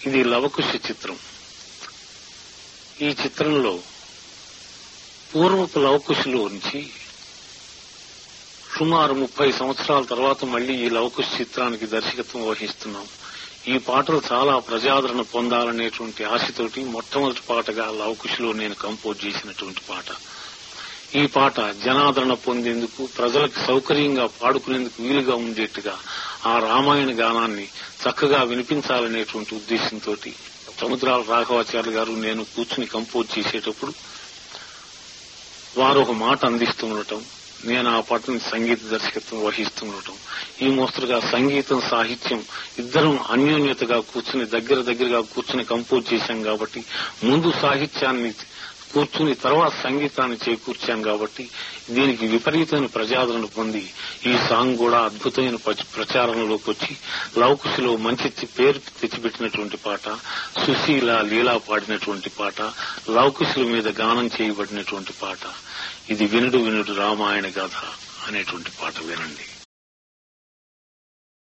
ఇది లవకుశ చిత్రం ఈ చిత్రంలో పూర్వపు లవకుశలో నుంచి సుమారు ముప్పై సంవత్సరాల తర్వాత మళ్లీ ఈ లవకుశ చిత్రానికి దర్శకత్వం వహిస్తున్నాం ఈ పాటలు చాలా ప్రజాదరణ పొందాలనేటువంటి ఆశతోటి మొట్టమొదటి పాటగా లవకుశలో నేను కంపోజ్ చేసినటువంటి పాట ఈ పాట జనాదరణ పొందేందుకు ప్రజలకు సౌకర్యంగా పాడుకునేందుకు వీలుగా ఉండేట్టుగా ఆ రామాయణ గానాన్ని చక్కగా వినిపించాలనేటువంటి ఉద్దేశంతో సముద్రాల రాఘవాచార్య గారు నేను కూర్చుని కంపోజ్ చేసేటప్పుడు వారు ఒక మాట అందిస్తూ ఉండటం నేను ఆ పాటని సంగీత దర్శకత్వం వహిస్తూ ఉండటం ఈ మోస్తరుగా సంగీతం సాహిత్యం ఇద్దరం అన్యోన్యతగా కూర్చుని దగ్గర దగ్గరగా కూర్చుని కంపోజ్ చేశాం కాబట్టి ముందు సాహిత్యాన్ని కూర్చుని తర్వాత సంగీతాన్ని చేకూర్చాం కాబట్టి దీనికి విపరీతమైన ప్రజాదరణ పొంది ఈ సాంగ్ కూడా అద్భుతమైన ప్రచ- ప్రచారంలోకి వచ్చి లౌకుశలో మంచి తి- పేరు తెచ్చిపెట్టినటువంటి పాట సుశీల లీలా పాడినటువంటి పాట లౌకుశుల మీద గానం చేయబడినటువంటి పాట ఇది వినుడు వినుడు రామాయణ గాథ అనేటువంటి పాట వినండి